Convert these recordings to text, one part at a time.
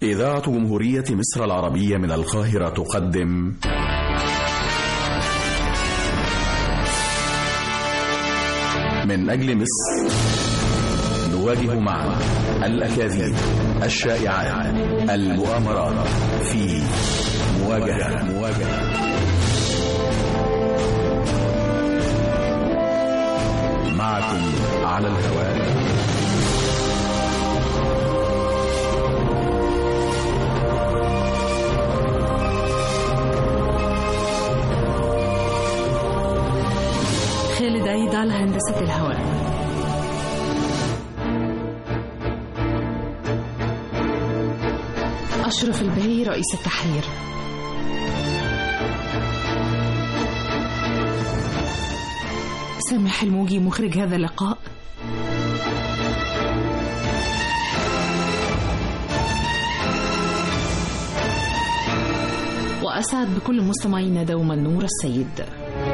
إذاعة جمهورية مصر العربية من القاهرة تقدم من أجل مصر نواجه معا الأكاذيب الشائعات المؤامرات في مواجهة مواجهة معكم على الهواء خالد عيد على هندسة الهواء أشرف البهي رئيس التحرير سامح الموجي مخرج هذا اللقاء وأسعد بكل مستمعينا دوما نور السيد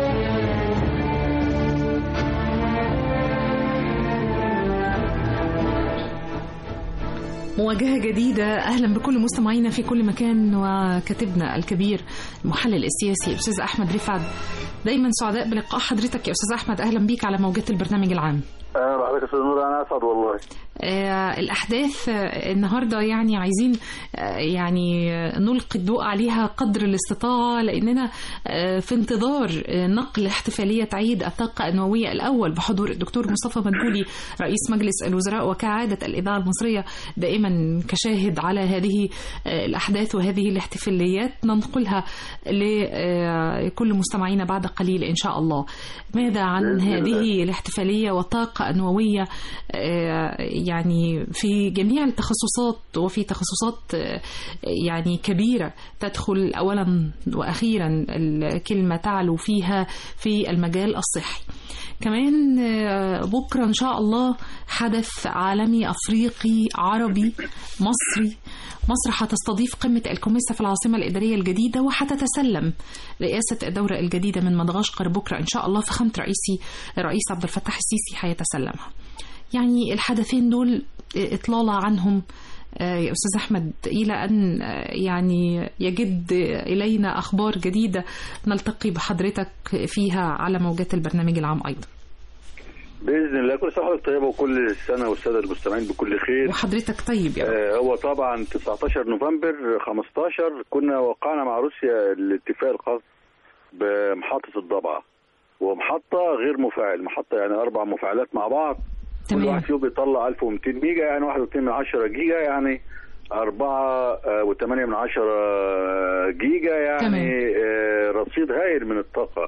مواجهة جديدة أهلا بكل مستمعينا في كل مكان وكاتبنا الكبير المحلل السياسي الأستاذ أحمد رفعت دايما سعداء بلقاء حضرتك يا أستاذ أحمد أهلا بيك على موجات البرنامج العام اهلا بحضرتك يا استاذ نور انا اسعد والله آه الأحداث آه، النهاردة يعني عايزين آه، يعني آه، نلقي الضوء عليها قدر الاستطاعة لأننا آه، في انتظار آه، نقل احتفالية عيد الطاقة النووية الأول بحضور الدكتور مصطفى مدبولي رئيس مجلس الوزراء وكعادة الإذاعة المصرية دائما كشاهد على هذه آه، الأحداث وهذه الاحتفاليات ننقلها لكل مستمعينا بعد قليل إن شاء الله ماذا عن بإذن الله. هذه الاحتفالية والطاقة النووية آه، يعني في جميع التخصصات وفي تخصصات آه، يعني كبيرة تدخل أولا وأخيرا الكلمة تعلو فيها في المجال الصحي كمان آه، بكرة إن شاء الله حدث عالمي أفريقي عربي مصري مصر هتستضيف قمة الكوميسا في العاصمة الإدارية الجديدة وهتتسلم رئاسة الدورة الجديدة من مدغشقر بكرة إن شاء الله فخامة رئيسي الرئيس عبد الفتاح السيسي هيتسلمها يعني الحدثين دول إطلالة عنهم آه، يا أستاذ أحمد إلى أن آه، يعني يجد إلينا أخبار جديدة نلتقي بحضرتك فيها على موجات البرنامج العام أيضا باذن الله كل سنه وحضرتك طيبه وكل سنه والساده المستمعين بكل خير وحضرتك طيب يا رب آه هو طبعا 19 نوفمبر 15 كنا وقعنا مع روسيا الاتفاق الخاص بمحطه الضبعه ومحطه غير مفاعل محطه يعني اربع مفاعلات مع بعض كل تمام واحد فيهم بيطلع 1200 ميجا يعني 1.2 من 10 جيجا يعني 4 و8 من 10 جيجا يعني آه، رصيد هائل من الطاقة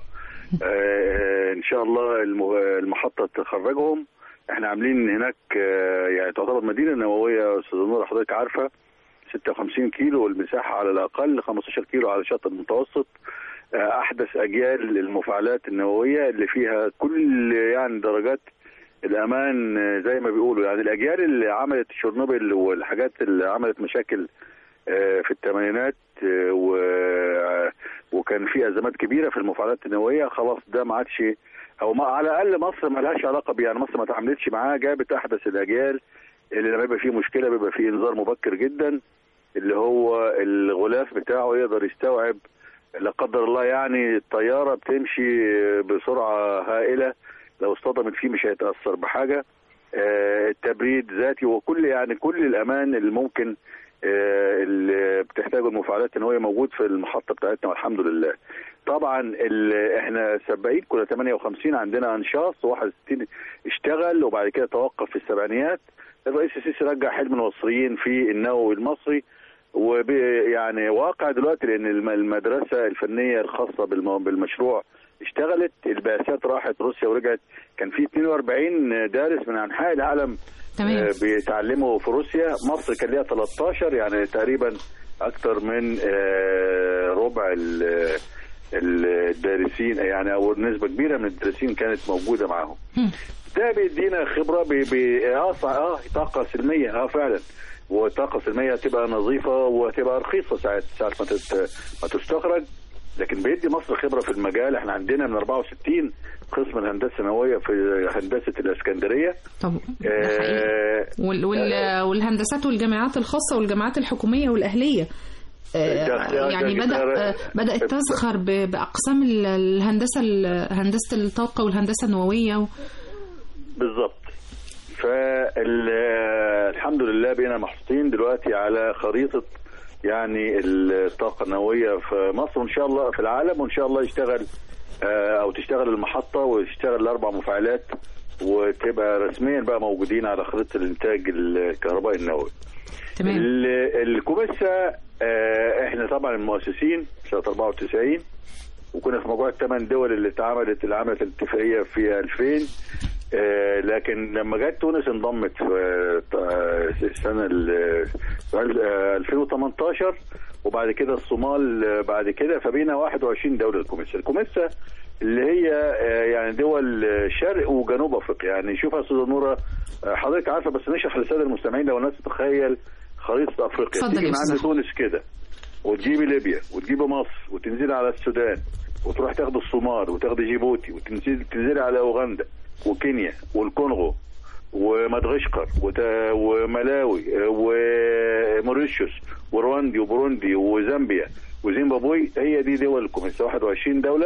آه، ان شاء الله الم- المحطة تخرجهم احنا عاملين هناك آه، يعني تعتبر مدينة نووية يا استاذ نور حضرتك عارفة 56 كيلو والمساحة على الأقل 15 كيلو على الشط المتوسط آه، أحدث أجيال المفاعلات النووية اللي فيها كل يعني درجات الامان آه، زي ما بيقولوا يعني الاجيال اللي عملت شورنوبل والحاجات اللي عملت مشاكل آه، في الثمانينات آه، و- وكان في ازمات كبيره في المفاعلات النوويه خلاص ده ما عادش او ما على الاقل مصر ما لهاش علاقه بيه يعني مصر ما تعاملتش معاه جابت احدث الاجيال اللي لما يبقى فيه مشكله بيبقى فيه انذار مبكر جدا اللي هو الغلاف بتاعه يقدر يستوعب لا قدر الله يعني الطياره بتمشي بسرعه هائله لو اصطدمت فيه مش هيتاثر بحاجه آه، التبريد ذاتي وكل يعني كل الامان اللي ممكن آه، اللي بتحتاجه المفاعلات النوويه موجود في المحطه بتاعتنا والحمد لله. طبعا ال- احنا سباقين كنا 58 عندنا انشاص 61 اشتغل وبعد كده توقف في السبعينيات الرئيس السيسي رجع حلم المصريين في النووي المصري وب يعني واقع دلوقتي لان الم- المدرسه الفنيه الخاصه بالم- بالمشروع اشتغلت البعثات راحت روسيا ورجعت كان في 42 دارس من انحاء العالم تمام آه، بيتعلموا في روسيا مصر كان ليها 13 يعني تقريبا اكتر من آه، ربع ال- ال- الدارسين يعني او نسبه كبيره من الدارسين كانت موجوده معاهم هم. ده بيدينا خبره بي بي اه صح- اه طاقه سلميه اه فعلا والطاقه السلميه تبقى نظيفه وتبقى رخيصه ساعه ساعه ما تت- ما تستخرج لكن بيدي مصر خبره في المجال احنا عندنا من 64 قسم الهندسه النوويه في هندسه الاسكندريه طب آه وال وال والهندسات والجامعات الخاصه والجامعات الحكوميه والاهليه آه، ده- يعني ده- بدا ده- آه، بدات تزخر ب- باقسام ال- الهندسه ال- هندسه الطاقه والهندسه النوويه و... بالظبط فالحمد لله بقينا محطوطين دلوقتي على خريطه يعني الطاقه النوويه في مصر وان شاء الله في العالم وان شاء الله يشتغل آه، او تشتغل المحطه ويشتغل الاربع مفاعلات وتبقى رسميا بقى موجودين على خريطه الانتاج الكهربائي النووي. تمام ال- الكوميسا آه، احنا طبعا المؤسسين سنه 94 وكنا في مجموعه ثمان دول اللي اتعملت اللي عملت الاتفاقيه في 2000 آه، لكن لما جت تونس انضمت في آه، السنه ال- آه، 2018 وبعد كده الصومال آه، بعد كده فبينا 21 دوله الكوميسا الكوميسا اللي هي آه، يعني دول آه، شرق وجنوب افريقيا يعني شوف يا استاذه نوره آه، حضرتك عارفه بس نشرح للساده المستمعين لو الناس تتخيل خريطه افريقيا اتفضل تيجي يا من أستاذ عند أحمد. تونس كده وتجيبي ليبيا وتجيبي مصر وتنزلي على السودان وتروح تاخدي الصومال وتاخدي جيبوتي وتنزلي تنزلي على اوغندا وكينيا والكونغو ومدغشقر وت... وملاوي وموريشيوس وروندي وبوروندي وزامبيا وزيمبابوي هي دي دول الكوميسا 21 دوله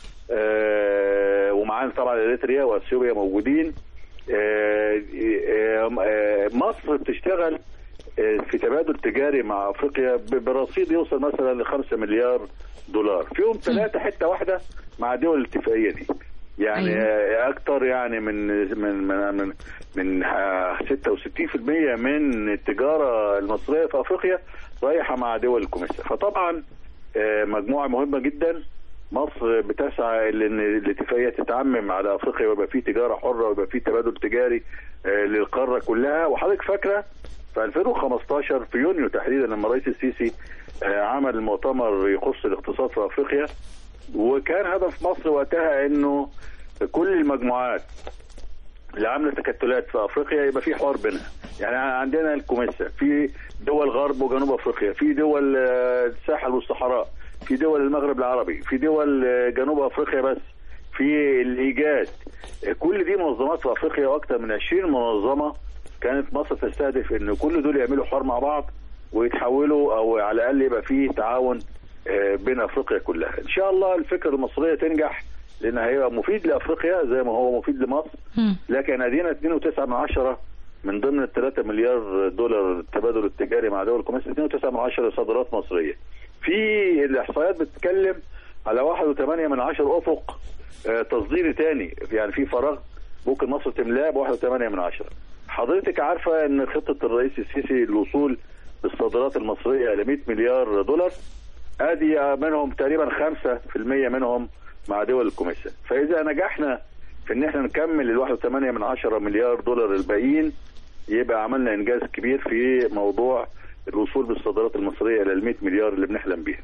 آه ومعانا طبعا اريتريا واثيوبيا موجودين آه آه آه مصر بتشتغل آه، في تبادل تجاري مع افريقيا ب- برصيد يوصل مثلا ل 5 مليار دولار فيهم ثلاثه حته واحده مع دول الاتفاقيه دي يعني أيوة. آه، اكتر يعني من من من من, من آه، 66% من التجاره المصريه في افريقيا رايحه مع دول الكوميسا فطبعا آه، مجموعه مهمه جدا مصر بتسعى لان الاتفاقيه تتعمم على افريقيا ويبقى في تجاره حره ويبقى في تبادل تجاري آه، للقاره كلها وحضرتك فاكره في 2015 في يونيو تحديدا لما الرئيس السيسي آه، عمل مؤتمر يخص الاقتصاد في افريقيا وكان هدف مصر وقتها انه كل المجموعات اللي عامله تكتلات في افريقيا يبقى في حوار بينها يعني عندنا الكوميسا في دول غرب وجنوب افريقيا في دول آه، الساحل والصحراء في دول المغرب العربي في دول آه، جنوب افريقيا بس في الايجاد آه، كل دي منظمات في افريقيا واكثر من 20 منظمه كانت مصر تستهدف ان كل دول يعملوا حوار مع بعض ويتحولوا او على الاقل يبقى في تعاون آه، بين افريقيا كلها ان شاء الله الفكره المصريه تنجح لان هيبقى مفيد لافريقيا زي ما هو مفيد لمصر مم. لكن لكن ادينا 2.9 من عشرة من ضمن ال 3 مليار دولار التبادل التجاري مع دول الكوميس 2.9 من عشرة صادرات مصريه. في الاحصائيات بتتكلم على 1.8 من عشرة افق آه، تصديري تاني يعني في فراغ ممكن مصر تملاه ب 1.8 من عشرة. حضرتك عارفه ان خطه الرئيس السيسي للوصول بالصادرات المصريه ل 100 مليار دولار ادي منهم تقريبا 5% منهم مع دول الكوميسا فاذا نجحنا في ان احنا نكمل ال 1.8 من عشرة مليار دولار الباقيين يبقى عملنا انجاز كبير في موضوع الوصول بالصادرات المصريه الى ال 100 مليار اللي بنحلم بيها.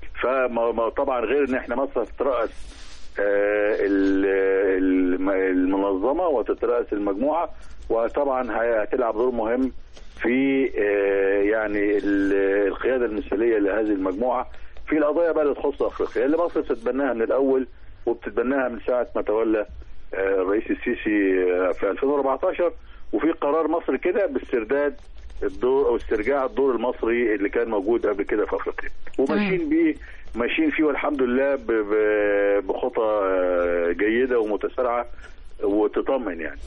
فطبعا غير ان احنا مصر هتترأس آه، ال- الم- المنظمه وتترأس المجموعه وطبعا هي- هتلعب دور مهم في آه، يعني ال- القياده المثاليه لهذه المجموعه في القضايا بقى اللي تخص افريقيا اللي مصر بتتبناها من الاول وبتتبناها من ساعه ما تولى آه، الرئيس السيسي آه، في 2014 وفي قرار مصر كده باسترداد الدور او استرجاع الدور المصري اللي كان موجود قبل كده في افريقيا وماشيين بيه ماشيين فيه والحمد لله ب- ب- بخطى آه، جيده ومتسارعه وتطمن يعني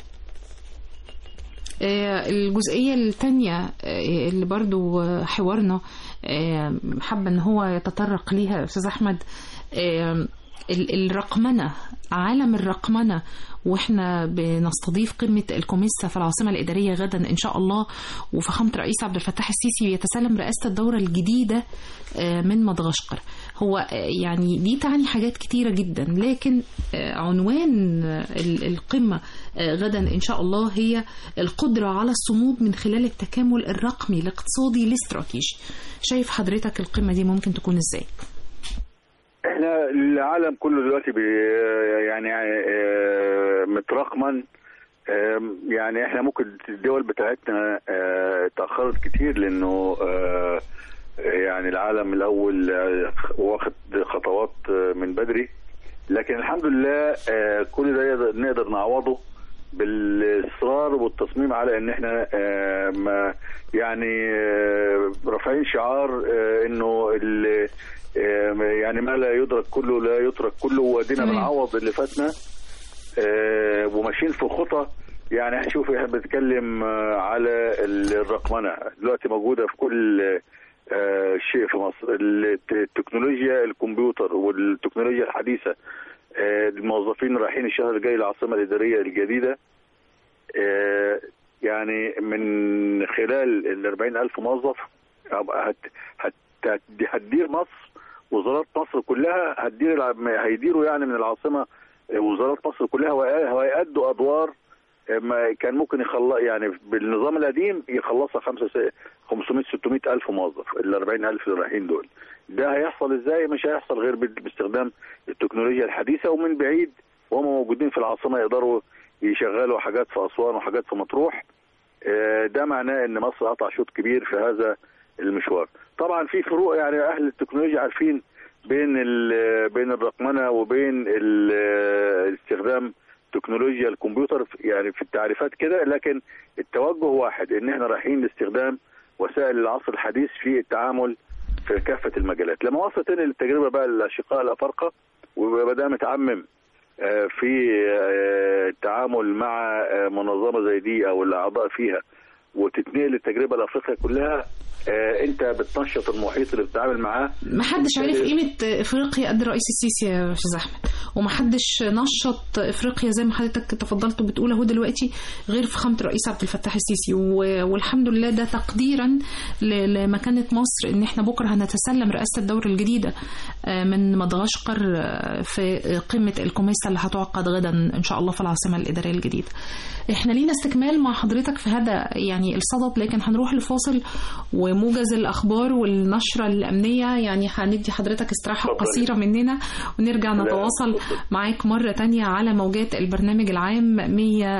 آه، الجزئية الثانية آه، اللي برضو آه، حوارنا آه، حابة ان هو يتطرق ليها استاذ احمد آه، ال- الرقمنة عالم الرقمنة واحنا بنستضيف قمة الكوميسا في العاصمة الإدارية غدا إن شاء الله وفخامة الرئيس عبد الفتاح السيسي يتسلم رئاسة الدورة الجديدة آه، من مدغشقر هو آه، يعني دي تعني حاجات كتيرة جدا لكن آه، عنوان آه، ال- القمة آه، غدا إن شاء الله هي القدرة على الصمود من خلال التكامل الرقمي الاقتصادي الاستراتيجي شايف حضرتك القمة دي ممكن تكون إزاي؟ احنا العالم كله دلوقتي بي يعني آه، مترقما آم، يعني احنا ممكن الدول بتاعتنا آه، اتاخرت كتير لانه آه، يعني العالم الاول آه، واخد خطوات خطوات من بدري لكن الحمد لله كل ده نقدر نعوضه بالاصرار والتصميم على ان احنا ما يعني رافعين شعار انه يعني ما لا يدرك كله لا يترك كله وادينا بنعوض اللي فاتنا وماشيين في خطى يعني شوف احنا بنتكلم على الرقمنه دلوقتي موجوده في كل شيء في مصر التكنولوجيا الكمبيوتر والتكنولوجيا الحديثه الموظفين رايحين الشهر الجاي العاصمه الاداريه الجديده يعني من خلال ال 40 ألف موظف هتدير مصر وزارات مصر كلها هتدير هيديروا يعني من العاصمه وزارات مصر كلها وهيأدوا ادوار ما كان ممكن يخلص يعني بالنظام القديم يخلصها 500 600 الف موظف ال 40 الف اللي رايحين دول ده هيحصل ازاي مش هيحصل غير باستخدام التكنولوجيا الحديثه ومن بعيد وهم موجودين في العاصمه يقدروا يشغلوا حاجات في اسوان وحاجات في مطروح ده معناه ان مصر قطع شوط كبير في هذا المشوار طبعا في فروق يعني اهل التكنولوجيا عارفين بين بين الرقمنه وبين استخدام تكنولوجيا الكمبيوتر يعني في التعريفات كده لكن التوجه واحد ان احنا رايحين لاستخدام وسائل العصر الحديث في التعامل في كافه المجالات لما وصلت تاني للتجربه بقى الاشقاء الافارقه وبدا متعمم في التعامل مع منظمه زي دي او الاعضاء فيها وتتنقل للتجربه الافريقيه كلها آه انت بتنشط المحيط اللي بتتعامل معاه ما حدش عارف قيمه افريقيا قد الرئيس السيسي يا استاذ احمد وما حدش نشط افريقيا زي ما حضرتك تفضلت وبتقول اهو دلوقتي غير فخامه الرئيس عبد الفتاح السيسي والحمد لله ده تقديرا لمكانه مصر ان احنا بكره هنتسلم رئاسه الدوره الجديده من مدغشقر في قمه الكوميسا اللي هتعقد غدا ان شاء الله في العاصمه الاداريه الجديده احنا لينا استكمال مع حضرتك في هذا يعني الصدد لكن هنروح لفاصل وموجز الاخبار والنشره الامنيه يعني هندي حضرتك استراحه قصيره مننا ونرجع نتواصل معاك مره تانية على موجات البرنامج العام 107.4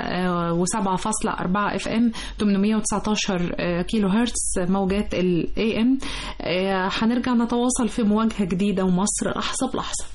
اف ام 819 كيلو هرتز موجات الاي ام هنرجع نتواصل في مواجهه جديده ومصر لحظه بلحظه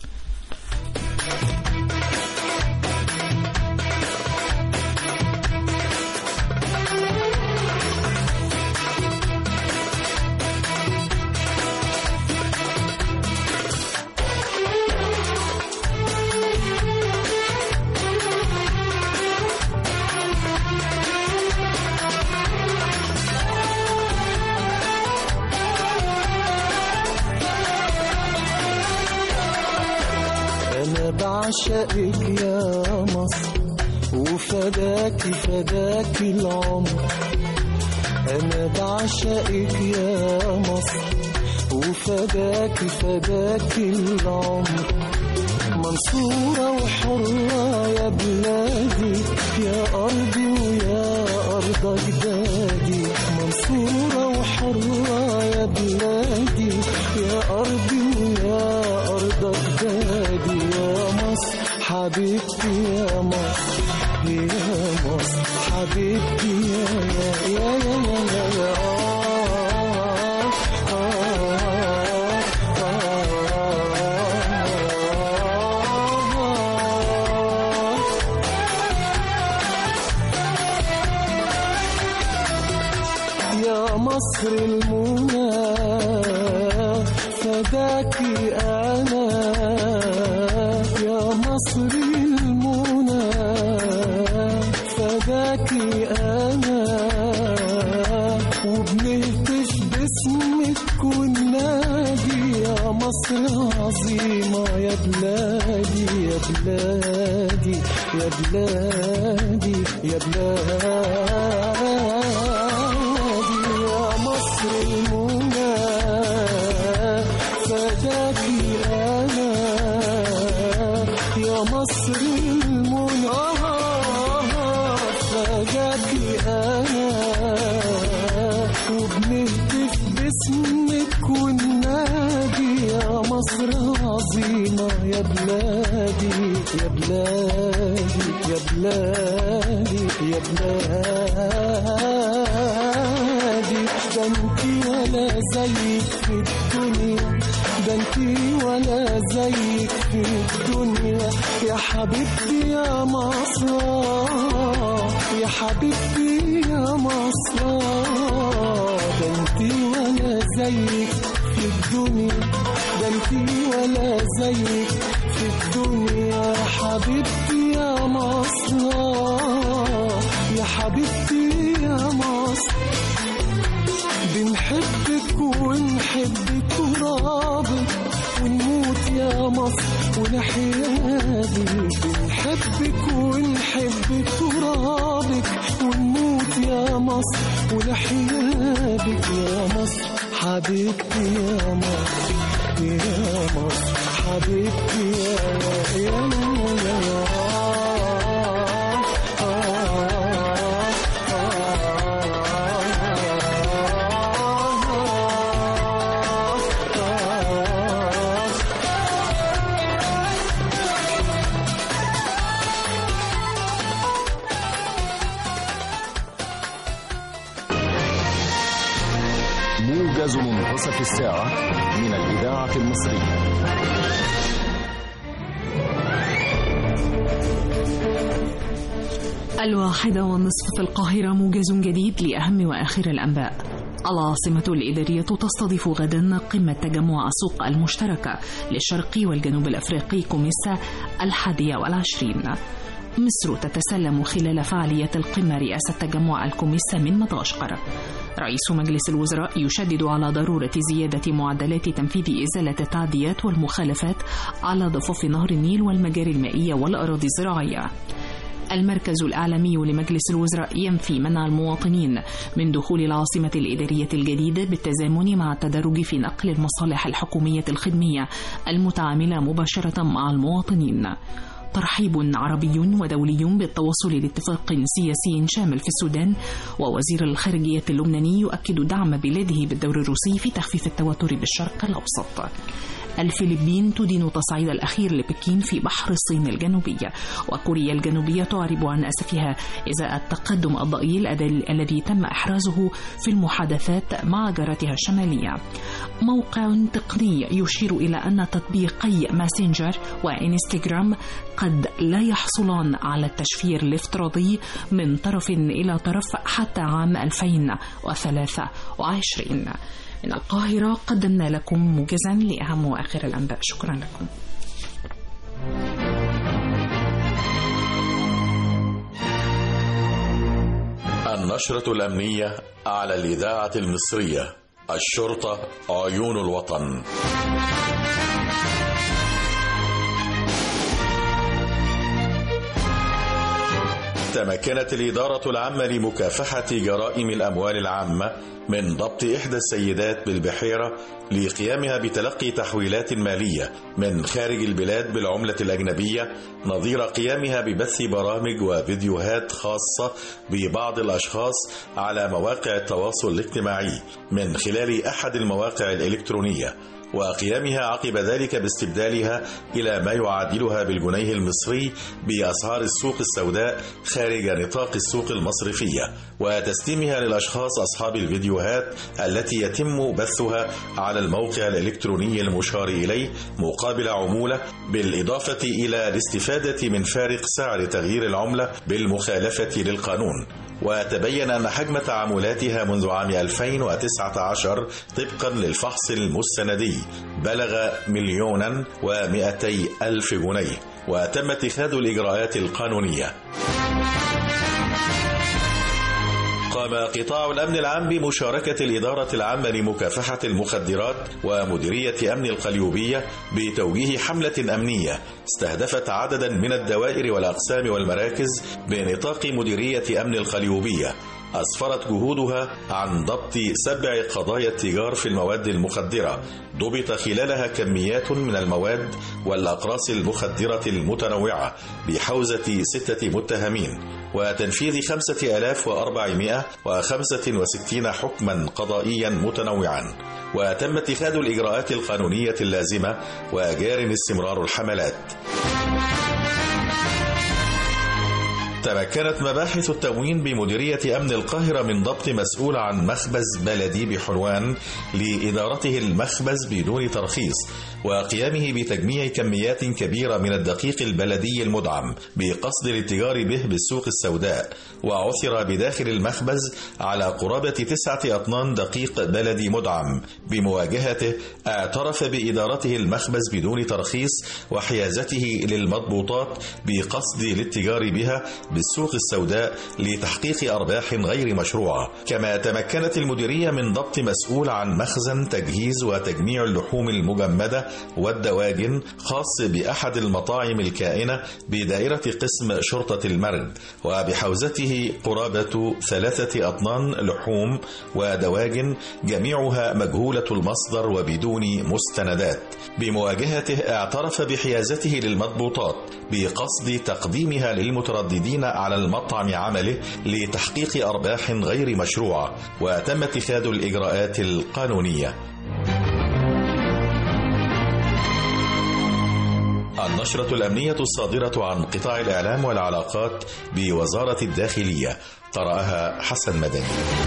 بعشقك يا مصر وفداكي فداكي العمر أنا بعشقك يا مصر وفداكي فداكي العمر منصورة وحرة يا بلادي يا أرضي ويا أرض أجدادي منصورة وحرة يا بلادي يا أرضي ويا أرض أجدادي يا مصر حبيبتي يا مصر يا مصر حبيبتي يا يا يا يا يا, يا, يا مصر المنى فداكي أنا يا مصر المنى فداكي أنا وبنهتف باسمك والنادي يا مصر عظيمة يا بلادي يا بلادي يا بلادي يا بلادي مصر المنى فجابي أنا وبنهتف باسمك والنادي يا مصر عظيمة يا بلادي يا بلادي يا بلادي يا بلادي ده انتي ولا زيك في الدنيا ده انتي ولا زيك في الدنيا يا حبيبتي يا مصر يا حبيبتي يا مصر ده انتي ولا زيك في الدنيا ده انتي ولا زيك في الدنيا يا حبيبتي يا مصر يا حبيبتي يا مصر بنحبك ونحب ترابك ونموت يا مصر ونحيا بيك بنحبك ونحب ترابك ونموت يا مصر ونحيا بك يا مصر حبيبتي يا مصر يا مصر حبيبتي يا يا يا موجز منتصف الساعة من الإذاعة المصرية الواحدة والنصف في القاهرة موجز جديد لأهم وآخر الأنباء العاصمة الإدارية تستضيف غدا قمة تجمع السوق المشتركة للشرق والجنوب الأفريقي كوميسا الحادية والعشرين مصر تتسلم خلال فعالية القمة رئاسة تجمع الكوميسا من مدغشقر رئيس مجلس الوزراء يشدد على ضرورة زيادة معدلات تنفيذ إزالة التعديات والمخالفات على ضفاف نهر النيل والمجاري المائية والأراضي الزراعية المركز الإعلامي لمجلس الوزراء ينفي منع المواطنين من دخول العاصمة الإدارية الجديدة بالتزامن مع التدرج في نقل المصالح الحكومية الخدمية المتعاملة مباشرة مع المواطنين ترحيب عربي ودولي بالتوصل لاتفاق سياسي شامل في السودان ووزير الخارجية اللبناني يؤكد دعم بلاده بالدور الروسي في تخفيف التوتر بالشرق الأوسط الفلبين تدين تصعيد الأخير لبكين في بحر الصين الجنوبية وكوريا الجنوبية تعرب عن أسفها إزاء التقدم الضئيل الذي تم إحرازه في المحادثات مع جارتها الشمالية موقع تقني يشير إلى أن تطبيقي ماسنجر وإنستغرام قد لا يحصلان على التشفير الافتراضي من طرف إلى طرف حتى عام 2023 من القاهرة قدمنا لكم موجزا لأهم وآخر الأنباء شكرا لكم النشرة الأمنية على الإذاعة المصرية الشرطة عيون الوطن تمكنت الإدارة العامة لمكافحة جرائم الأموال العامة من ضبط إحدى السيدات بالبحيرة لقيامها بتلقي تحويلات مالية من خارج البلاد بالعملة الأجنبية نظير قيامها ببث برامج وفيديوهات خاصة ببعض الأشخاص على مواقع التواصل الاجتماعي من خلال أحد المواقع الإلكترونية وقيامها عقب ذلك باستبدالها إلى ما يعادلها بالجنيه المصري بأسعار السوق السوداء خارج نطاق السوق المصرفية وتسليمها للأشخاص أصحاب الفيديوهات التي يتم بثها على الموقع الإلكتروني المشار إليه مقابل عمولة بالإضافة إلى الاستفادة من فارق سعر تغيير العملة بالمخالفة للقانون وتبين أن حجم تعاملاتها منذ عام 2019 طبقا للفحص المستندي بلغ مليونا ومئتي ألف جنيه وتم اتخاذ الإجراءات القانونية قام قطاع الأمن العام بمشاركة الإدارة العامة لمكافحة المخدرات ومديرية أمن القليوبية بتوجيه حملة أمنية استهدفت عددا من الدوائر والأقسام والمراكز بنطاق مديرية أمن القليوبية أسفرت جهودها عن ضبط سبع قضايا التجار في المواد المخدرة ضبط خلالها كميات من المواد والأقراص المخدرة المتنوعة بحوزة ستة متهمين وتنفيذ 5465 حكما قضائيا متنوعا وتم اتخاذ الإجراءات القانونية اللازمة وجار استمرار الحملات تمكنت مباحث التموين بمديرية أمن القاهرة من ضبط مسؤول عن مخبز بلدي بحلوان لإدارته المخبز بدون ترخيص وقيامه بتجميع كميات كبيرة من الدقيق البلدي المدعم بقصد الاتجار به بالسوق السوداء وعثر بداخل المخبز على قرابة تسعة أطنان دقيق بلدي مدعم بمواجهته اعترف بإدارته المخبز بدون ترخيص وحيازته للمضبوطات بقصد الاتجار بها بالسوق السوداء لتحقيق أرباح غير مشروعة كما تمكنت المديرية من ضبط مسؤول عن مخزن تجهيز وتجميع اللحوم المجمدة والدواجن خاص بأحد المطاعم الكائنة بدائرة قسم شرطة المرج وبحوزته قرابة ثلاثة أطنان لحوم ودواجن جميعها مجهولة المصدر وبدون مستندات بمواجهته اعترف بحيازته للمضبوطات بقصد تقديمها للمترددين على المطعم عمله لتحقيق أرباح غير مشروعة وتم اتخاذ الإجراءات القانونية النشرة الأمنية الصادرة عن قطاع الإعلام والعلاقات بوزارة الداخلية قرأها حسن مدني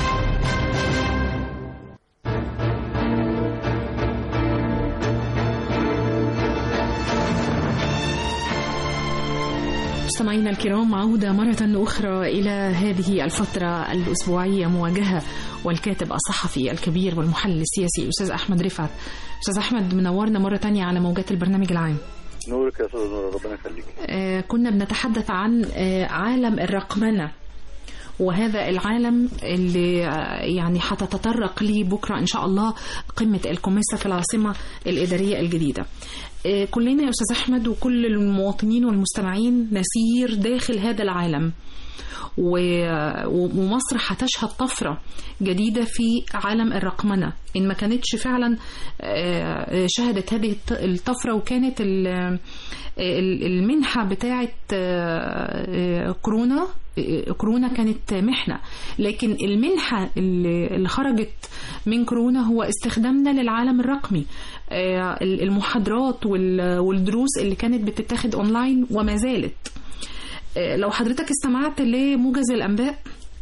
مستمعينا الكرام عودة مرة أخرى إلى هذه الفترة الأسبوعية مواجهة والكاتب الصحفي الكبير والمحلل السياسي الأستاذ أحمد رفعت أستاذ أحمد منورنا مرة تانية على موجات البرنامج العام نورك يا استاذ نور ربنا يخليك آه كنا بنتحدث عن آه عالم الرقمنة وهذا العالم اللي آه يعني هتتطرق ليه بكرة إن شاء الله قمة الكوميسا في العاصمة الإدارية الجديدة آه كلنا يا أستاذ أحمد وكل المواطنين والمستمعين نسير داخل هذا العالم ومصر هتشهد طفرة جديدة في عالم الرقمنة إن ما كانتش فعلا شهدت هذه الطفرة وكانت المنحة بتاعة كورونا كورونا كانت محنة لكن المنحة اللي خرجت من كورونا هو استخدامنا للعالم الرقمي المحاضرات والدروس اللي كانت بتتاخد اونلاين وما زالت لو حضرتك استمعت لموجز الأنباء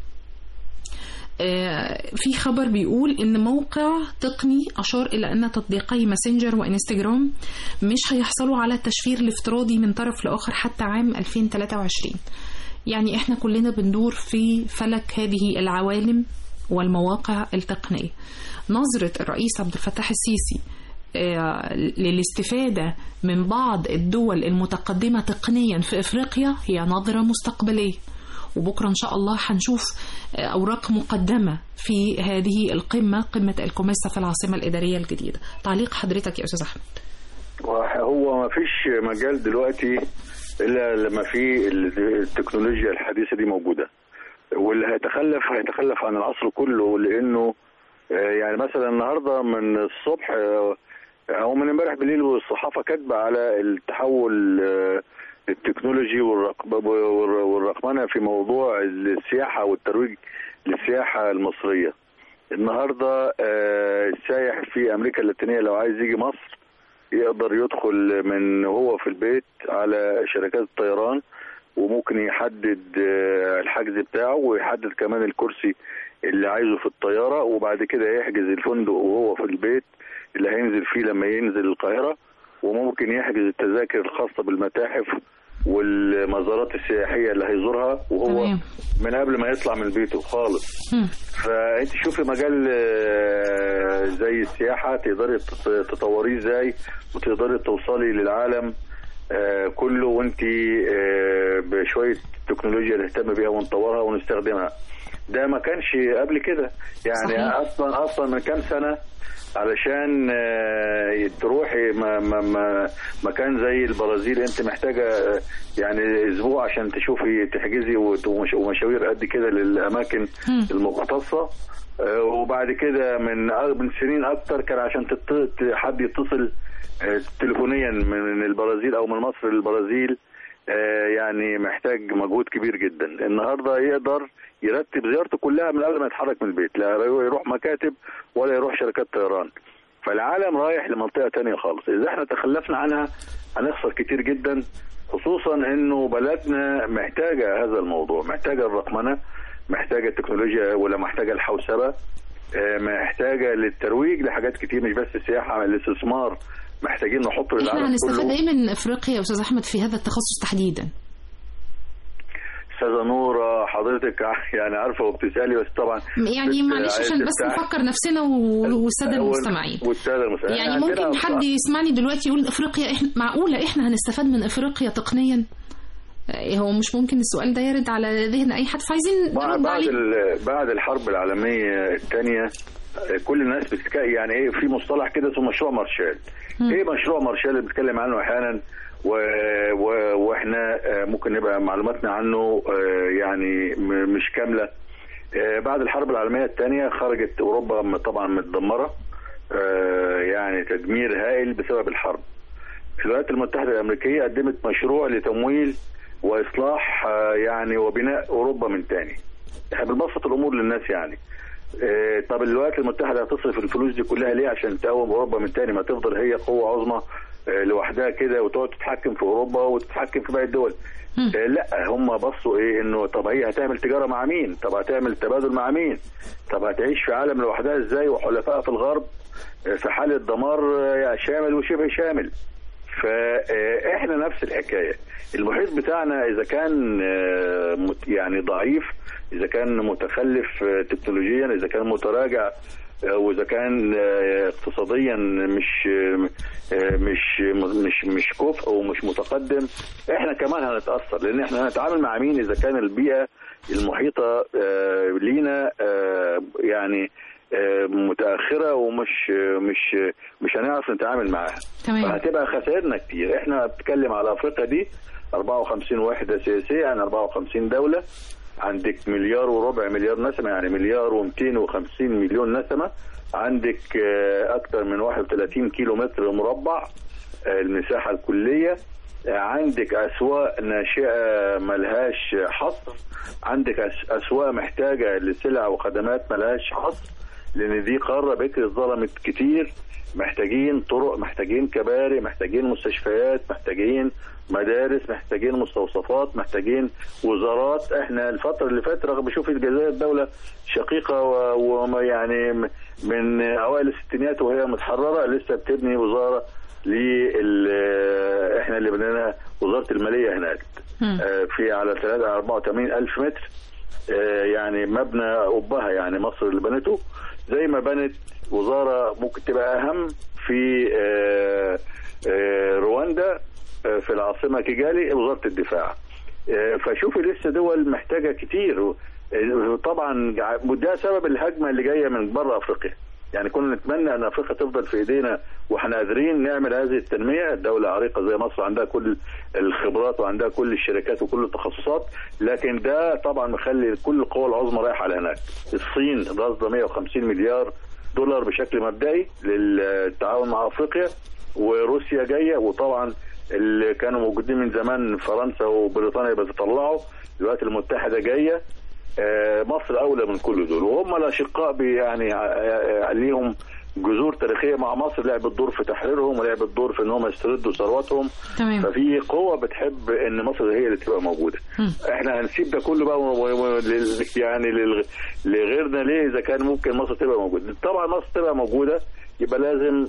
في خبر بيقول ان موقع تقني اشار الى ان تطبيقي ماسنجر وانستجرام مش هيحصلوا على التشفير الافتراضي من طرف لاخر حتى عام 2023 يعني احنا كلنا بندور في فلك هذه العوالم والمواقع التقنيه نظره الرئيس عبد الفتاح السيسي للاستفادة من بعض الدول المتقدمة تقنيا في إفريقيا هي نظرة مستقبلية وبكرة إن شاء الله هنشوف أوراق مقدمة في هذه القمة قمة الكوميسا في العاصمة الإدارية الجديدة تعليق حضرتك يا أستاذ أحمد هو ما فيش مجال دلوقتي إلا لما في التكنولوجيا الحديثة دي موجودة واللي هيتخلف هيتخلف عن العصر كله لأنه يعني مثلا النهارده من الصبح او من امبارح بالليل والصحافه كاتبه على التحول التكنولوجي والرقمنه في موضوع السياحه والترويج للسياحه المصريه. النهارده السايح في امريكا اللاتينيه لو عايز يجي مصر يقدر يدخل من هو في البيت على شركات الطيران وممكن يحدد الحجز بتاعه ويحدد كمان الكرسي اللي عايزه في الطياره وبعد كده يحجز الفندق وهو في البيت اللي هينزل فيه لما ينزل القاهره وممكن يحجز التذاكر الخاصه بالمتاحف والمزارات السياحيه اللي هيزورها وهو تمام. من قبل ما يطلع من بيته خالص مم. فانت شوفي مجال آه، زي السياحه تقدري تط- تطوريه ازاي وتقدري توصلي للعالم آه، كله وانت آه، بشويه تكنولوجيا نهتم بيها ونطورها ونستخدمها ده ما كانش قبل كده يعني صحيح. اصلا اصلا من كام سنه علشان آه، تروحي ما ما ما مكان زي البرازيل انت محتاجه آه، يعني اسبوع عشان تشوفي تحجزي وت- ومش- ومشاوير قد كده للاماكن مم. المختصه آه، وبعد كده من أ- من سنين اكتر كان عشان تت- ت- حد يتصل آه، تليفونيا من البرازيل او من مصر للبرازيل آه، يعني محتاج مجهود كبير جدا النهارده يقدر يرتب زيارته كلها من قبل ما يتحرك من البيت لا يروح مكاتب ولا يروح شركات طيران فالعالم رايح لمنطقه تانية خالص اذا احنا تخلفنا عنها هنخسر كتير جدا خصوصا انه بلدنا محتاجه هذا الموضوع محتاجه الرقمنه محتاجه التكنولوجيا ولا محتاجه الحوسبه آه، محتاجه للترويج لحاجات كتير مش بس السياحه الاستثمار محتاجين نحط احنا للعالم هنستفاد كله ايه من افريقيا يا استاذ احمد في هذا التخصص تحديدا استاذه نوره حضرتك يعني عارفه وبتسالي بس طبعا يعني بت- معلش عايز عشان بس تفتح- نفكر نفسنا و- والساده المستمعين والساده المستمعين يعني عندنا ممكن حد يسمعني دلوقتي يقول افريقيا احنا معقوله احنا هنستفاد من افريقيا تقنيا آه، هو مش ممكن السؤال ده يرد على ذهن اي حد فعايزين بعد نرد بعد, عليه ال- بعد الحرب العالميه الثانيه كل الناس بتتك... يعني ايه في مصطلح كده اسمه مشروع مارشال مم. ايه مشروع مارشال اللي بنتكلم عنه احيانا و... و... واحنا آه، ممكن نبقى معلوماتنا عنه آه، يعني م... مش كامله آه، بعد الحرب العالميه الثانيه خرجت اوروبا م- طبعا متدمره آه، يعني تدمير هائل بسبب الحرب الولايات المتحده الامريكيه قدمت مشروع لتمويل واصلاح آه، يعني وبناء اوروبا من تاني احنا بنبسط الامور للناس يعني آه، طب الولايات المتحده هتصرف الفلوس دي كلها ليه عشان تقوم اوروبا من تاني ما تفضل هي قوه عظمى آه، لوحدها كده وتقعد تتحكم في اوروبا وتتحكم في باقي الدول مم. آه، لا هم بصوا ايه انه طب هي هتعمل تجاره مع مين طب هتعمل تبادل مع مين طب هتعيش في عالم لوحدها ازاي وحلفائها في الغرب آه، في حاله دمار آه، شامل وشبه شامل فاحنا نفس الحكايه المحيط بتاعنا اذا كان آه، مت- يعني ضعيف اذا كان متخلف آه، تكنولوجيا اذا كان متراجع آه، واذا كان آه، اقتصاديا مش آه، مش مش مش كفء ومش متقدم احنا كمان هنتاثر لان احنا هنتعامل مع مين اذا كان البيئه المحيطه آه، لينا آه، يعني آه، متاخره ومش مش مش هنعرف نتعامل معاها تمام فهتبقى خسائرنا كتير احنا بنتكلم على افريقيا دي 54 وحده سياسيه يعني 54 دوله عندك مليار وربع مليار نسمه يعني مليار و250 مليون نسمه عندك آه، اكثر من 31 كيلو متر مربع آه، المساحه الكليه آه، عندك اسواق ناشئه ملهاش حصر عندك أس- اسواق محتاجه لسلع وخدمات ملهاش حصر لان دي قاره بكر ظلمت كتير محتاجين طرق محتاجين كباري محتاجين مستشفيات محتاجين مدارس محتاجين مستوصفات محتاجين وزارات احنا الفتره اللي فاتت رغم شوف الجزائر دوله شقيقه و- ويعني م- من اوائل الستينات وهي متحرره لسه بتبني وزاره لل احنا اللي بنيناها وزاره الماليه هناك مم. آه، في على 3 84 الف متر آه، يعني مبنى قبها يعني مصر اللي بنته زي ما بنت وزاره ممكن تبقى اهم في آه، آه، رواندا آه، في العاصمه كيجالي وزاره الدفاع آه، فشوفي لسه دول محتاجه كتير آه، طبعا ده سبب الهجمه اللي جايه من بره افريقيا يعني كنا نتمنى ان افريقيا تفضل في ايدينا واحنا قادرين نعمل هذه التنميه دوله عريقه زي مصر عندها كل الخبرات وعندها كل الشركات وكل التخصصات لكن ده طبعا مخلي كل القوى العظمى رايحه على هناك الصين راصده 150 مليار دولار بشكل مبدئي للتعاون مع افريقيا وروسيا جايه وطبعا اللي كانوا موجودين من زمان فرنسا وبريطانيا بتطلعوا الولايات المتحده جايه آه، مصر اولى من كل دول وهم الاشقاء بي- يعني ع- ليهم جذور تاريخيه مع مصر لعبت دور في تحريرهم ولعبت دور في ان هم يستردوا ثرواتهم تمام ففي قوه بتحب ان مصر هي اللي تبقى موجوده مم. احنا هنسيب ده كله بقى و- و- لل- يعني لل- لغيرنا ليه اذا كان ممكن مصر تبقى موجوده طبعا مصر تبقى موجوده يبقى لازم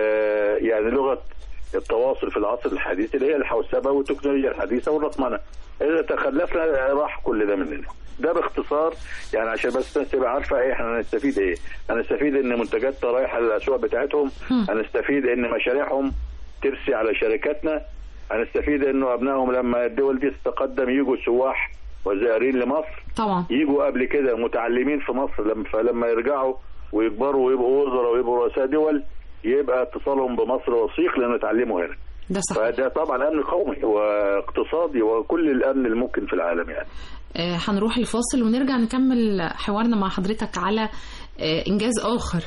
آه يعني لغه التواصل في العصر الحديث اللي هي الحوسبه والتكنولوجيا الحديثه والرقمنه اذا تخلفنا راح كل ده مننا ده باختصار يعني عشان بس الناس تبقى عارفه ايه احنا هنستفيد ايه هنستفيد ان منتجاتنا رايحه للاسواق بتاعتهم مم. هنستفيد ان مشاريعهم ترسي على شركاتنا هنستفيد انه ابنائهم لما الدول دي تتقدم يجوا سواح وزائرين لمصر طبعا يجوا قبل كده متعلمين في مصر لما فلما يرجعوا ويكبروا ويبقوا وزراء ويبقوا رؤساء دول يبقى اتصالهم بمصر وثيق لانه اتعلموا هنا ده صحيح فده طبعا امن قومي واقتصادي وكل الامن الممكن في العالم يعني آه، هنروح الفاصل ونرجع نكمل حوارنا مع حضرتك على آه، إنجاز آخر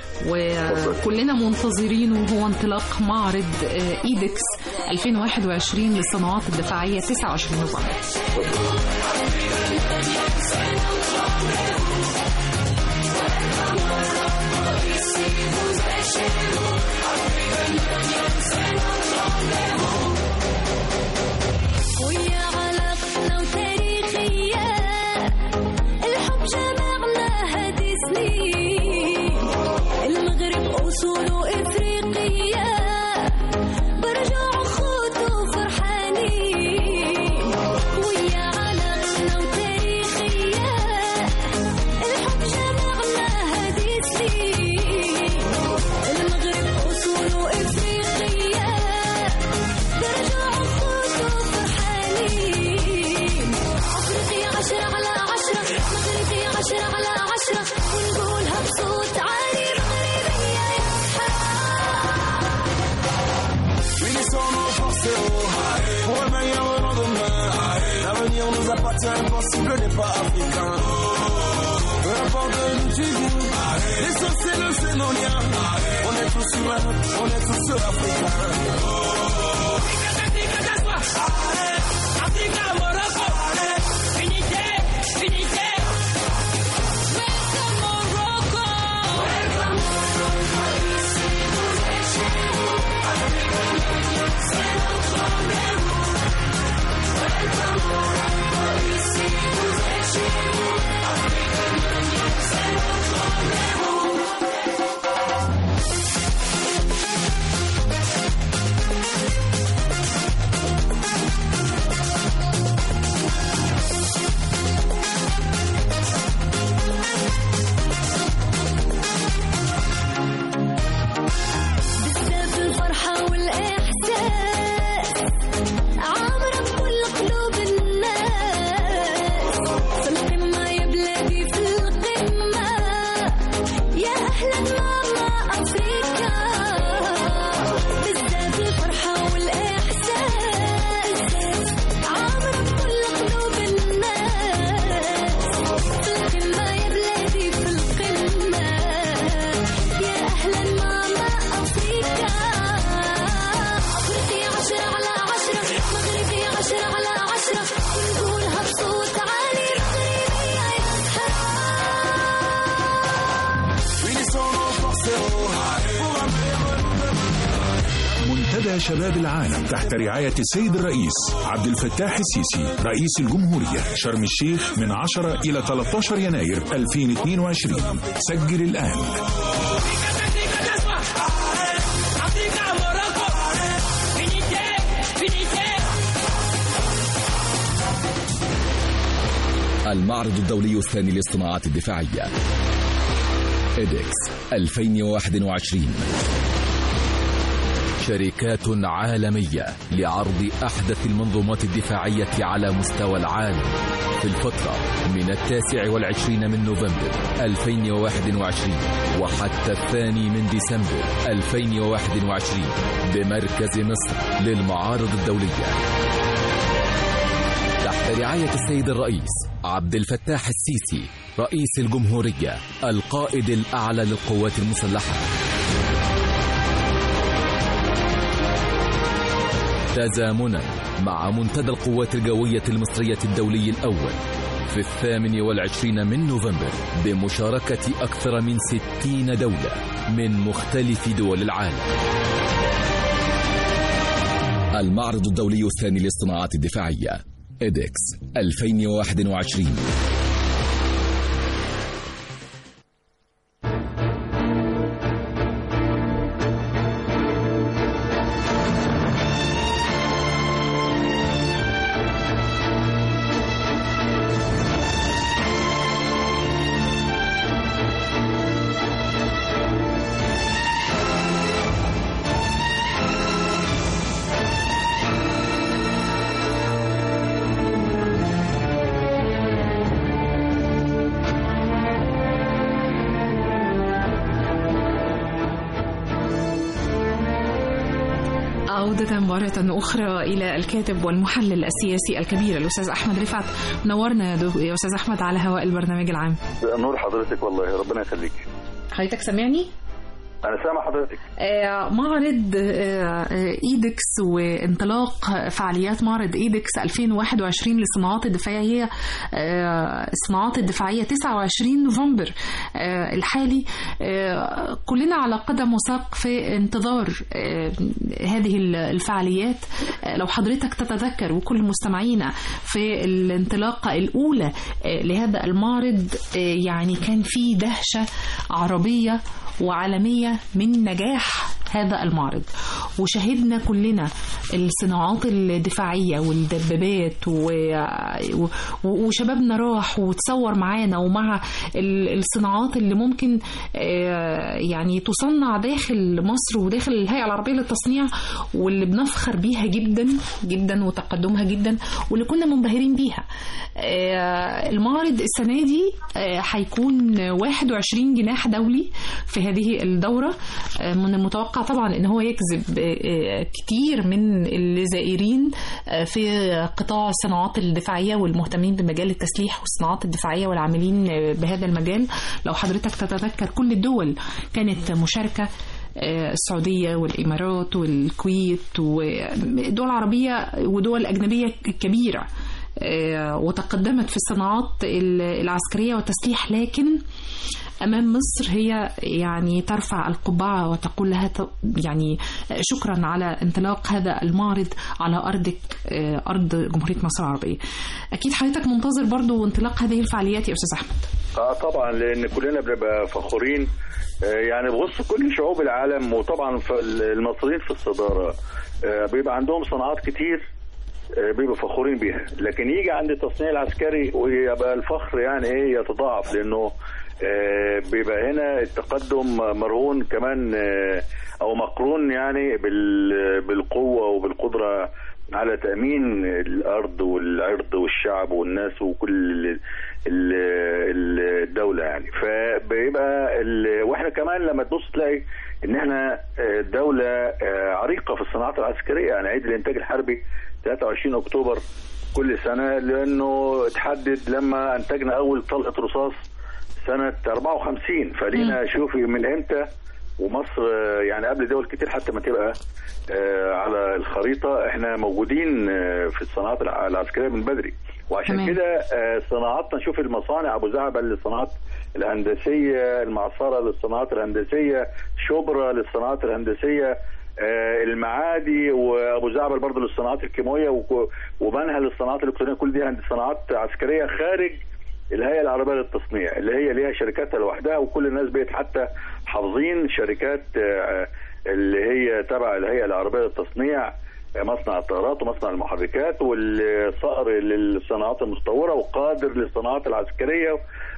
وكلنا منتظرينه وهو انطلاق معرض آه، إيدكس 2021 للصناعات الدفاعية 29 نوفمبر ويا علاقتنا وتاريخية الحب جمعنا هادي سنين المغرب أصوله إفريقية برجع خوت وفرحانين ويا علاقتنا وتاريخية الحب جمعنا هادي سنين المغرب أصوله إفريقية برجع خوت وفرحانين أفريقيا عشرة على عشرة مغربي عشرة على عشرة ونقولها بصوت عالي مغربية يا Unis sans nos forcément Pour un meilleur lendemain L'avenir nous appartient, impossible n'est pas africain Peu importe d'où tu viens L'essentiel c'est nos liens On est tous humains, on est tous africains بزاف الفرحة والإحساس عامرة بكل قلوب الناس في القمة يا بلادي في القمة يا أهلا ماما أفريكا بزاف الفرحة والإحساس عامرة بكل قلوب الناس في القمة يا بلادي في القمة يا أهلا ماما أفريكا أفريقيا عشرة على عشرة مغربي عشرة على عشرة ونقولها بصوت عالي مغربية يا Unis sans nos forcément Pour un meilleur منتدى شباب العالم تحت رعاية السيد الرئيس عبد الفتاح السيسي رئيس الجمهورية شرم الشيخ من 10 إلى 13 يناير 2022 سجل الآن المعرض الدولي الثاني للصناعات الدفاعية إيدكس 2021 شركات عالمية لعرض أحدث المنظومات الدفاعية على مستوى العالم في الفترة من التاسع والعشرين من نوفمبر 2021 وحتى الثاني من ديسمبر 2021 بمركز مصر للمعارض الدولية تحت رعاية السيد الرئيس عبد الفتاح السيسي رئيس الجمهورية القائد الأعلى للقوات المسلحة تزامنا مع منتدى القوات الجوية المصرية الدولي الأول في الثامن والعشرين من نوفمبر بمشاركة أكثر من ستين دولة من مختلف دول العالم المعرض الدولي الثاني للصناعات الدفاعية إيدكس 2021 عودة مرة أخرى إلى الكاتب والمحلل السياسي الكبير الأستاذ أحمد رفعت نورنا يا دو- يا أستاذ أحمد على هواء البرنامج العام نور حضرتك والله ربنا يخليك حضرتك سامعني؟ انا سامع حضرتك آه، معرض آه، آه، ايدكس وانطلاق فعاليات معرض ايدكس 2021 للصناعات الدفاعيه هي آه، الصناعات الدفاعيه 29 نوفمبر آه، الحالي آه، كلنا على قدم وساق في انتظار آه، هذه الفعاليات آه، لو حضرتك تتذكر وكل مستمعينا في الانطلاقه الاولى آه، لهذا المعرض آه، يعني كان في دهشه عربيه وعالمية من نجاح هذا المعرض وشهدنا كلنا الصناعات الدفاعية والدبابات و... و... وشبابنا راح وتصور معانا ومع ال- الصناعات اللي ممكن آه، يعني تصنع داخل مصر وداخل الهيئة العربية للتصنيع واللي بنفخر بيها جدا جدا وتقدمها جدا واللي كنا منبهرين بيها آه، المعرض السنة دي آه، هيكون 21 جناح دولي في هذه الدورة آه، من المتوقع طبعا ان هو يجذب آه، كتير من الزائرين آه، في قطاع الصناعات الدفاعية والمهتمين بمجال التسليح والصناعات الدفاعية والعاملين آه، بهذا المجال لو حضرتك تتذكر كل الدول كانت مشاركة آه، السعودية والإمارات والكويت ودول عربية ودول أجنبية كبيرة آه، وتقدمت في الصناعات ال- العسكرية والتسليح لكن أمام مصر هي يعني ترفع القبعة وتقول لها ت- يعني شكرا على انطلاق هذا المعرض على أرضك آه، أرض جمهورية مصر العربية أكيد حضرتك منتظر برضو انطلاق هذه الفعاليات يا أستاذ أحمد اه طبعا لان كلنا بنبقى فخورين آه، يعني بص كل شعوب العالم وطبعا ف- المصريين في الصداره آه، بيبقى عندهم صناعات كتير آه، بيبقوا فخورين بيها لكن يجي عند التصنيع العسكري ويبقى الفخر يعني ايه يتضاعف لانه آه، بيبقى هنا التقدم مرهون كمان آه، او مقرون يعني بال- بالقوه وبالقدره على تامين الارض والعرض والشعب والناس وكل ال- ال- ال- الدوله يعني فبيبقى ال- واحنا كمان لما تبص تلاقي ان احنا آه، دوله آه، عريقه في الصناعات العسكريه يعني عيد الانتاج الحربي 23 اكتوبر كل سنه لانه اتحدد لما انتجنا اول طلقه رصاص سنه 54 فلينا شوفي من امتى ومصر آه، يعني قبل دول كتير حتى ما تبقى آه، على الخريطه احنا موجودين آه، في الصناعات الع- العسكريه من بدري وعشان تمام. كده آه، صناعاتنا شوف المصانع ابو زعبل للصناعات الهندسيه المعصره للصناعات الهندسيه شبرا للصناعات الهندسيه آه، المعادي وابو زعبل برضه للصناعات الكيماويه وك- وبنها للصناعات الالكترونيه كل دي هند- صناعات عسكريه خارج الهيئه العربيه للتصنيع اللي هي ليها شركاتها لوحدها وكل الناس بقت حتى حافظين شركات آه، اللي هي تبع الهيئه العربيه للتصنيع آه، مصنع الطائرات ومصنع المحركات والصقر للصناعات المتطوره وقادر للصناعات العسكريه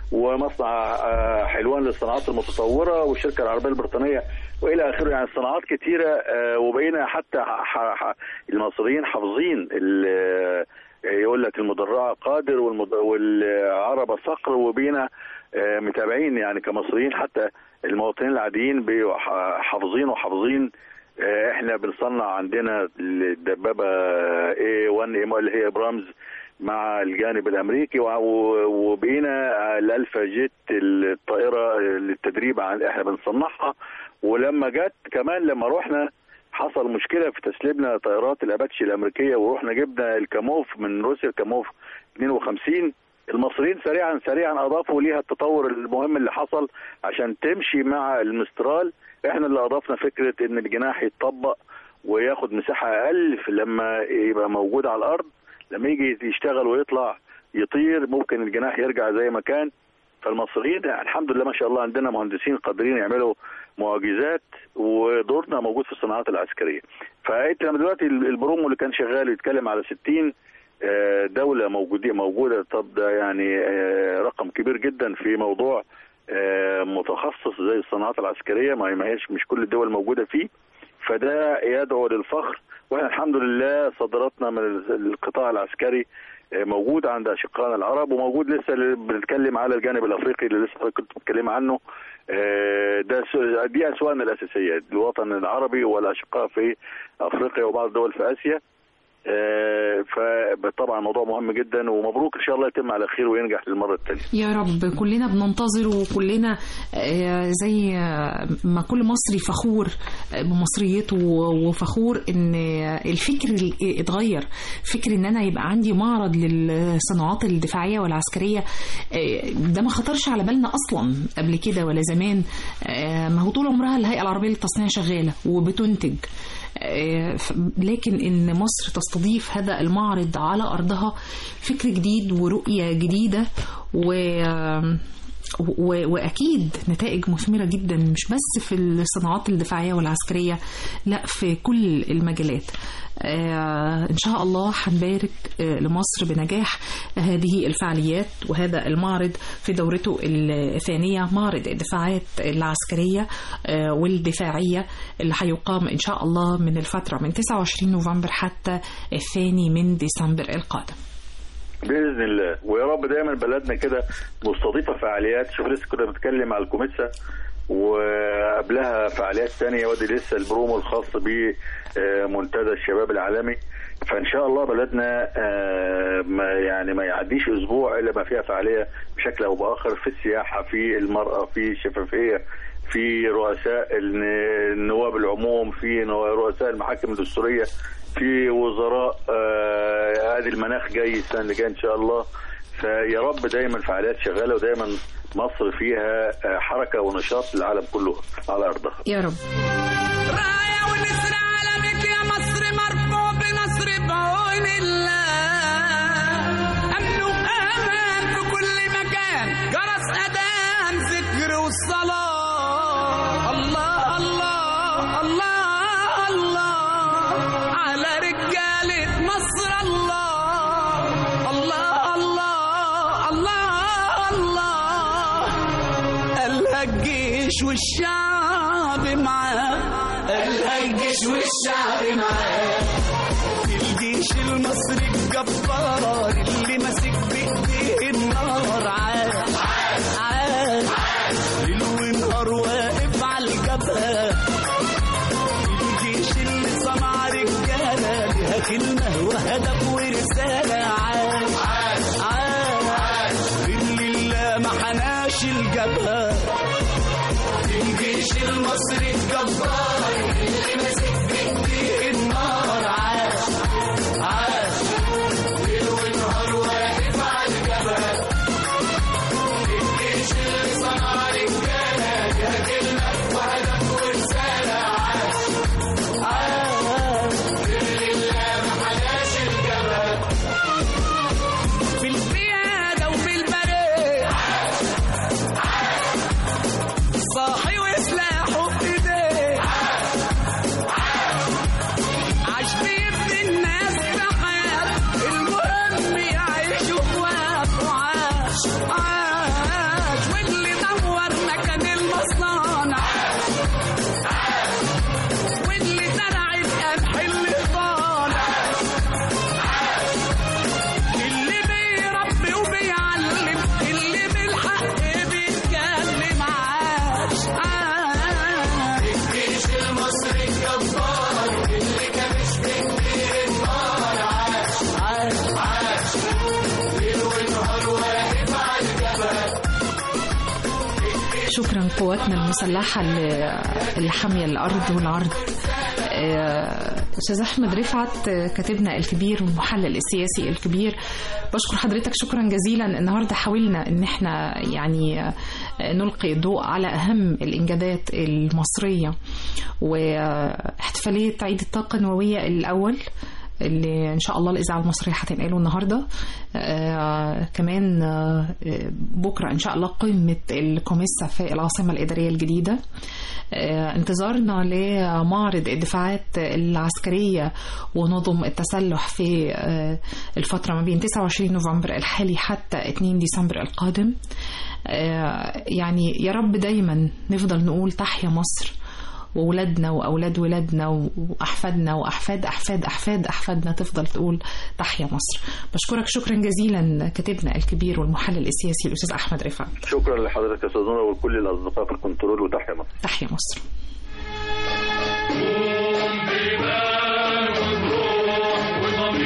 ومصنع آه، حلوان للصناعات المتطوره والشركه العربيه البريطانيه والى اخره يعني صناعات كتيره آه، وبقينا حتى ح- ح- المصريين حافظين ال- يقول لك المدرعه قادر والمد- والعربه صقر وبينا آه، متابعين يعني كمصريين حتى المواطنين العاديين بيبقوا ح- حافظين وحافظين آه، احنا بنصنع عندنا الدبابه A1 اللي هي برامز مع الجانب الامريكي و- وبقينا الالفا جيت الطائره للتدريب عن احنا بنصنعها ولما جت كمان لما رحنا حصل مشكله في تسليمنا طائرات الاباتشي الامريكيه ورحنا جبنا الكاموف من روسيا الكاموف 52 المصريين سريعا سريعا اضافوا ليها التطور المهم اللي حصل عشان تمشي مع المسترال احنا اللي اضفنا فكره ان الجناح يتطبق وياخد مساحه اقل في لما يبقى موجود على الارض لما يجي يشتغل ويطلع يطير ممكن الجناح يرجع زي ما كان فالمصريين الحمد لله ما شاء الله عندنا مهندسين قادرين يعملوا معجزات ودورنا موجود في الصناعات العسكريه فانت لما دلوقتي البرومو اللي كان شغال يتكلم على 60 آه، دولة موجودة موجودة طب ده يعني آه، رقم كبير جدا في موضوع آه، متخصص زي الصناعات العسكرية ما ما هيش مش كل الدول موجودة فيه فده يدعو للفخر واحنا الحمد لله صادراتنا من القطاع العسكري آه، موجود عند اشقائنا العرب وموجود لسه اللي بنتكلم على الجانب الافريقي اللي لسه حضرتك كنت بتتكلم عنه آه، ده س- دي اسواقنا الاساسيه الوطن العربي والاشقاء في افريقيا وبعض الدول في اسيا آه، فطبعا موضوع مهم جدا ومبروك ان شاء الله يتم على خير وينجح للمره الثانيه يا رب كلنا بننتظر وكلنا آه، زي آه، ما كل مصري فخور آه، بمصريته وفخور ان آه، الفكر ال- اتغير فكر ان انا يبقى عندي معرض للصناعات الدفاعيه والعسكريه آه، ده ما خطرش على بالنا اصلا قبل كده ولا زمان آه، ما هو طول عمرها الهيئه العربيه للتصنيع شغاله وبتنتج آه، ف- لكن ان مصر تستضيف هذا المعرض على ارضها فكر جديد ورؤيه جديده و و- واكيد نتائج مثمره جدا مش بس في الصناعات الدفاعيه والعسكريه لا في كل المجالات آه، ان شاء الله هنبارك آه، لمصر بنجاح هذه الفعاليات وهذا المعرض في دورته الثانيه معرض الدفاعات العسكريه آه، والدفاعيه اللي هيقام ان شاء الله من الفتره من 29 نوفمبر حتى الثاني من ديسمبر القادم باذن الله ويا رب دايما بلدنا كده مستضيفه فعاليات شوف لسه كنا بنتكلم على الكوميتسا وقبلها فعاليات تانية وادي لسه البرومو الخاص بمنتدى الشباب العالمي فان شاء الله بلدنا آه، ما يعني ما يعديش اسبوع الا ما فيها فعاليه بشكل او باخر في السياحه في المراه في الشفافيه في رؤساء الن- النواب العموم في نوا- رؤساء المحاكم الدستوريه في وزراء آه، ادي المناخ جاي السنه اللي جايه ان شاء الله فيا رب دايما فعاليات شغاله ودايما مصر فيها آه، حركه ونشاط للعالم كله على ارضها يا رب راية ونسر علمك يا مصر مرفوع بنصر بعون الله أمن وأمان في كل مكان جرس أذان ذكر والصلاة الله الله الله الله على رجالة مصر الله الله الله الله الله قالها الجيش والشعب معاه قالها الجيش والشعب معاه الجيش المصري الجبار اللي ماسك بايديه النار عاد عاد ليل ونهار واقف على الجبهه الجيش اللي صنع رجاله لها كلمه وهدف ورساله عاد عاد اللي لا ما حناش الجبهه الجيش المصري الجبار اللي ماسك بايديه النار عاش عاش ليل ونهار واقف على الجبهه الجيش اللي صنع رجاله لها كلمه وهدف ورساله عاش عاش اللي لا ما حناش الجبهه في القياده وفي البريه صاحي وسلاحه في ايديه عاش بيبني الناس بحياة المهم يعيشوا بوقت وعاش عاش واللي دور مكان المصانع واللي زرع القمح اللي طالع اللي بيربي وبيعلم اللي بالحق بيتكلم عاش عاش الجيش المصري الجبار اللي كانش بيديه النار عاش عاش عاش ليل ونهار واقف على الجبهه شكرا قواتنا المسلحة اللي اللي حامية الأرض والعرض آه، أستاذ أحمد رفعت آه، كاتبنا الكبير والمحلل السياسي الكبير بشكر حضرتك شكرا جزيلا النهاردة حاولنا أن احنا يعني آه، نلقي الضوء على أهم الإنجازات المصرية واحتفالية عيد الطاقة النووية الأول اللي ان شاء الله الاذاعه المصريه هتنقله النهارده آه كمان آه بكره ان شاء الله قمه الكوميسا في العاصمه الاداريه الجديده آه انتظارنا لمعرض الدفاعات العسكريه ونظم التسلح في آه الفتره ما بين 29 نوفمبر الحالي حتى 2 ديسمبر القادم آه يعني يا رب دايما نفضل نقول تحيا مصر وولادنا واولاد ولادنا واحفادنا واحفاد احفاد احفاد احفادنا تفضل تقول تحيا مصر بشكرك شكرا جزيلا كاتبنا الكبير والمحلل السياسي الاستاذ احمد رفعت شكرا لحضرتك يا استاذ نورة وكل الاصدقاء في الكنترول وتحيا مصر تحيا مصر ضمير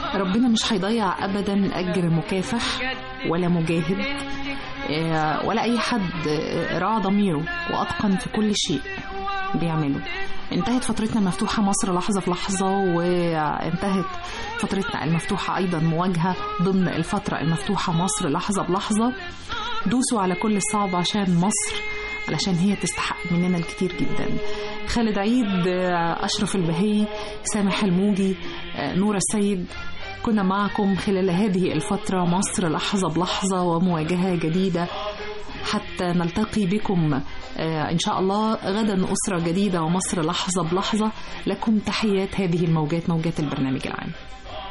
ربنا مش هيضيع ابدا اجر مكافح ولا مجاهد آه، ولا اي حد آه، راعى ضميره واتقن في كل شيء بيعمله انتهت فترتنا المفتوحة مصر لحظة في لحظة وانتهت فترتنا المفتوحة أيضا مواجهة ضمن الفترة المفتوحة مصر لحظة بلحظة دوسوا على كل الصعب عشان مصر علشان هي تستحق مننا الكتير جدا خالد عيد آه، أشرف البهي سامح الموجي آه، نورة السيد كنا معكم خلال هذه الفترة مصر لحظة بلحظة ومواجهة جديدة حتى نلتقي بكم آه، إن شاء الله غدا أسرة جديدة ومصر لحظة بلحظة لكم تحيات هذه الموجات موجات البرنامج العام